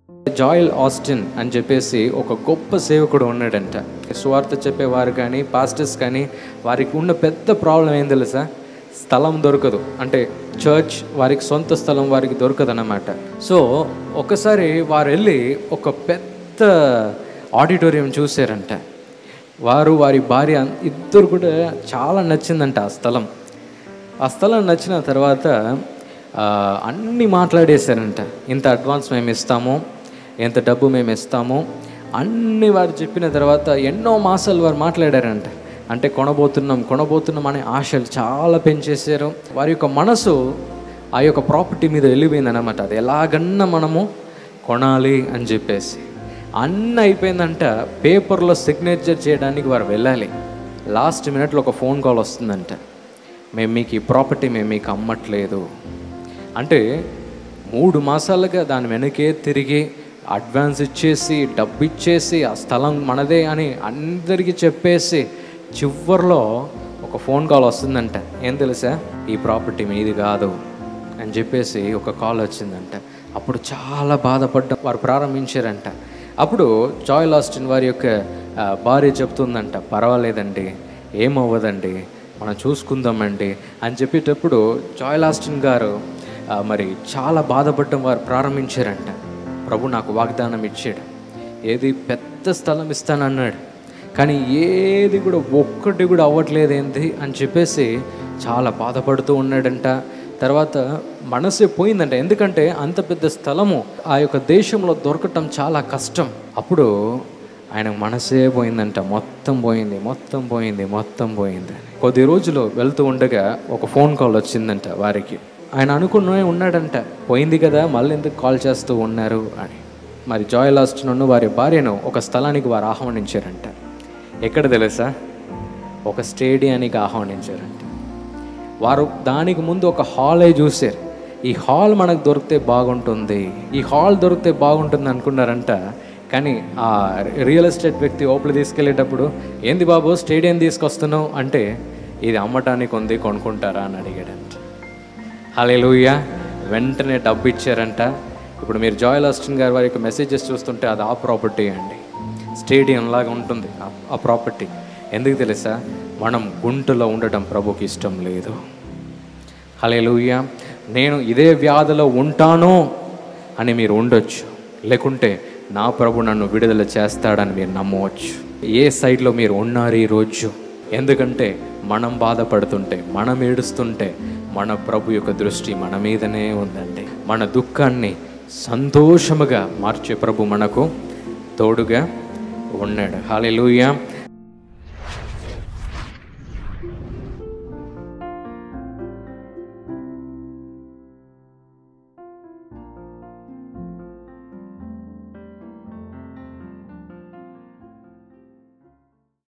జాయిల్ Austin అని చెప్పేసి ఒక గొప్ప సేవకుడు ఉన్నాడంట సువార్త చెప్పేవారు కానీ పాస్టర్స్ కానీ వారికి ఉన్న పెద్ద ప్రాబ్లం ఏం తెలుసా స్థలం దొరకదు అంటే చర్చ్ వారికి సొంత స్థలం వారికి దొరకదు అన్నమాట సో ఒకసారి వారు వెళ్ళి ఒక పెద్ద ఆడిటోరియం చూశారంట వారు వారి భార్య ఇద్దరు కూడా చాలా నచ్చిందంట ఆ స్థలం ఆ స్థలం నచ్చిన తర్వాత ఆ, అన్నీ మాట్లాడేశారంట ఇంత అడ్వాన్స్ మేము ఇస్తాము ఎంత డబ్బు మేము ఇస్తాము అన్నీ వారు చెప్పిన తర్వాత ఎన్నో మాసాలు వారు మాట్లాడారంట అంటే కొనబోతున్నాం కొనబోతున్నాం అనే ఆశలు చాలా పెంచేశారు వారి యొక్క మనసు ఆ యొక్క ప్రాపర్టీ మీద వెళ్ళిపోయింది అనమాట అది ఎలాగన్నా మనము కొనాలి అని చెప్పేసి అన్నీ అయిపోయిందంట పేపర్లో సిగ్నేచర్ చేయడానికి వారు వెళ్ళాలి లాస్ట్ మినిట్లో ఒక ఫోన్ కాల్ వస్తుందంట మేము మీకు ఈ ప్రాపర్టీ మేము మీకు అమ్మట్లేదు అంటే మూడు మాసాలుగా దాని వెనకే తిరిగి అడ్వాన్స్ ఇచ్చేసి డబ్బు ఇచ్చేసి ఆ స్థలం మనదే అని అందరికీ చెప్పేసి చివరిలో ఒక ఫోన్ కాల్ వస్తుందంట ఏం తెలుసా ఈ ప్రాపర్టీ మీది కాదు అని చెప్పేసి ఒక కాల్ వచ్చిందంట అప్పుడు చాలా బాధపడ్డ వారు ప్రారంభించారంట అప్పుడు జాయ్ లాస్టిన్ వారి యొక్క ఆ, భార్య చెప్తుందంట పర్వాలేదండి ఏమవ్వదండి మనం చూసుకుందామండి అని చెప్పేటప్పుడు జాయ్ లాస్టిన్ గారు ఆ, మరి చాలా బాధపడడం వారు ప్రారంభించారంట ప్రభు నాకు వాగ్దానం ఇచ్చాడు ఏది పెద్ద స్థలం ఇస్తానన్నాడు కానీ ఏది కూడా ఒక్కటి కూడా అవ్వట్లేదు ఏంటి అని చెప్పేసి చాలా బాధపడుతూ ఉన్నాడంట తర్వాత మనసే పోయిందంట ఎందుకంటే అంత పెద్ద స్థలము ఆ యొక్క దేశంలో దొరకటం చాలా కష్టం అప్పుడు ఆయన మనసే పోయిందంట మొత్తం పోయింది మొత్తం పోయింది మొత్తం పోయింది అని. కొద్ది రోజులు వెళ్తూ ఉండగా ఒక ఫోన్ కాల్ వచ్చిందంట వారికి ఆయన అనుకునే ఉన్నాడంట పోయింది కదా మళ్ళీ ఎందుకు కాల్ చేస్తూ ఉన్నారు అని మరి జాయ్ లాస్ట్ నుండి వారి భార్యను ఒక స్థలానికి వారు ఆహ్వానించారంట ఎక్కడ తెలుసా ఒక స్టేడియానికి ఆహ్వానించారంట వారు దానికి ముందు ఒక హాలే చూశారు ఈ హాల్ మనకు దొరికితే బాగుంటుంది ఈ హాల్ దొరికితే బాగుంటుంది అనుకున్నారంట కానీ ఆ రియల్ ఎస్టేట్ వ్యక్తి ఓపల తీసుకెళ్ళేటప్పుడు ఏంది బాబు స్టేడియం తీసుకొస్తున్నావు అంటే ఇది అమ్మటానికి ఉంది కొనుక్కుంటారా అని అడిగాడంట హలే వెంటనే డబ్బు ఇచ్చారంట ఇప్పుడు మీరు జాయ్ లాస్టిన్ గారి వారి యొక్క మెసేజెస్ చూస్తుంటే అది ఆ ప్రాపర్టీ అండి స్టేడియం లాగా ఉంటుంది ఆ- ఆ ప్రాపర్టీ ఎందుకు తెలుసా మనం గుంటలో ఉండటం ప్రభుకి ఇష్టం లేదు హలే నేను ఇదే వ్యాధిలో ఉంటాను అని మీరు ఉండొచ్చు లేకుంటే నా ప్రభు నన్ను విడుదల చేస్తాడని మీరు నమ్మవచ్చు ఏ సైడ్లో మీరు ఉన్నారు ఈ రోజు ఎందుకంటే మనం బాధపడుతుంటే మనం ఏడుస్తుంటే మన ప్రభు యొక్క దృష్టి మన మీదనే ఉందండి మన దుఃఖాన్ని సంతోషముగా మార్చే ప్రభు మనకు తోడుగా ఉన్నాడు హాలే